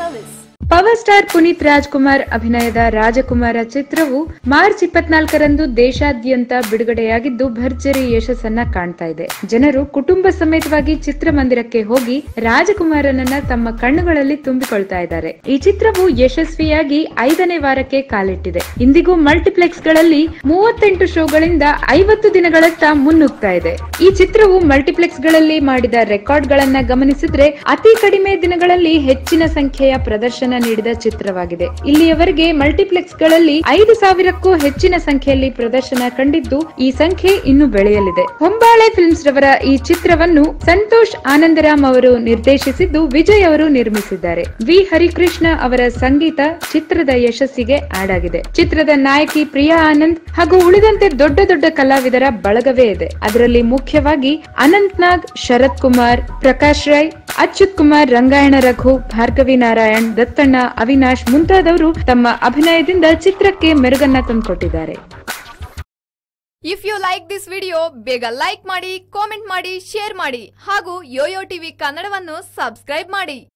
service. Power star Puneeth Rajkumar ಅಭಿನಯದ ರಾಜಕುಮಾರ ಚಿತ್ರವು March ಇಪ್ಪತ್ನಾಲ್ಕರಂದು ದೇಶಾದ್ಯಂತ ಬಿಡುಗಡೆಯಾಗಿದ್ದು ಭರ್ಜರಿ ಯಶಸ್ಸನ್ನ ಕಾಣ್ತಾ ಇದೆ ಜನರು ಕುಟುಂಬ ಸಮೇತವಾಗಿ ಚಿತ್ರಮಂದಿರಕ್ಕೆ ಹೋಗಿ ರಾಜಕುಮಾರನನ್ನ ತಮ್ಮ ಕಣ್ಣುಗಳಲ್ಲಿ ತುಂಬಿಕೊಳ್ತಾ ಇದ್ದಾರೆ ಈ ಚಿತ್ರವು ಯಶಸ್ವಿಯಾಗಿ ಐದನೇ ವಾರಕ್ಕೆ ಕಾಲಿಟ್ಟಿದೆ ಇಂದಿಗೂ ಮಲ್ಟಿಪ್ಲೆಕ್ಸ್ ಗಳಲ್ಲಿ ಮೂವತ್ತೆಂಟು ಶೋಗಳಿಂದ ಐವತ್ತು ದಿನಗಳತ್ತ ಮುನ್ನುಗ್ತಾ ಇದೆ ಈ ಚಿತ್ರವು ಮಲ್ಟಿಪ್ಲೆಕ್ಸ್ ಗಳಲ್ಲಿ ಮಾಡಿದ ರೆಕಾರ್ಡ್ ಗಳನ್ನ ಗಮನಿಸಿದ್ರೆ ಅತಿ ಕಡಿಮೆ ದಿನಗಳಲ್ಲಿ ಹೆಚ್ಚಿನ ಸಂಖ್ಯೆಯ ಪ್ರದರ್ಶನ ನೀಡಿದ ಚಿತ್ರವಾಗಿದೆ ಇಲ್ಲಿಯವರೆಗೆ ಮಲ್ಟಿಪ್ಲೆಕ್ಸ್ ಗಳಲ್ಲಿ ಐದು ಸಾವಿರಕ್ಕೂ ಹೆಚ್ಚಿನ ಸಂಖ್ಯೆಯಲ್ಲಿ ಪ್ರದರ್ಶನ ಕಂಡಿದ್ದು ಈ ಸಂಖ್ಯೆ ಇನ್ನು ಬೆಳೆಯಲಿದೆ ಹೊಂಬಾಳೆ ಫಿಲ್ಮ್ಸ್ ರವರ ಈ ಚಿತ್ರವನ್ನು ಸಂತೋಷ್ ಆನಂದರಾಮ್ ಅವರು ನಿರ್ದೇಶಿಸಿದ್ದು ವಿಜಯ್ ಅವರು ನಿರ್ಮಿಸಿದ್ದಾರೆ ವಿ ಹರಿಕೃಷ್ಣ ಅವರ ಸಂಗೀತ ಚಿತ್ರದ ಯಶಸ್ಸಿಗೆ ಆಡಾಗಿದೆ ಚಿತ್ರದ ನಾಯಕಿ ಪ್ರಿಯಾ ಆನಂದ್ ಹಾಗೂ ಉಳಿದಂತೆ ದೊಡ್ಡ ದೊಡ್ಡ ಕಲಾವಿದರ ಬಳಗವೇ ಇದೆ ಅದರಲ್ಲಿ ಮುಖ್ಯವಾಗಿ ಅನಂತ್ ನಾಗ್ ಶರತ್ ಕುಮಾರ್ ಪ್ರಕಾಶ್ ರೈ ಅಚ್ಯುತ್ ಕುಮಾರ್ ರಂಗಾಯಣ ರಘು ಭಾರ್ಗವಿ ನಾರಾಯಣ್ ದತ್ತಣ್ಣ ಅವಿನಾಶ್ ಮುಂತಾದವರು ತಮ್ಮ ಅಭಿನಯದಿಂದ ಚಿತ್ರಕ್ಕೆ ಮೆರುಗನ್ನ ತಂದುಕೊಟ್ಟಿದ್ದಾರೆ if you like this video ಬೇಗ ಲೈಕ್ ಮಾಡಿ ಕಾಮೆಂಟ್ ಮಾಡಿ ಶೇರ್ ಮಾಡಿ ಹಾಗೂ ಯೋಯೋ ಟಿವಿ ಕನ್ನಡವನ್ನು ಸಬ್ಸ್ಕ್ರೈಬ್ ಮಾಡಿ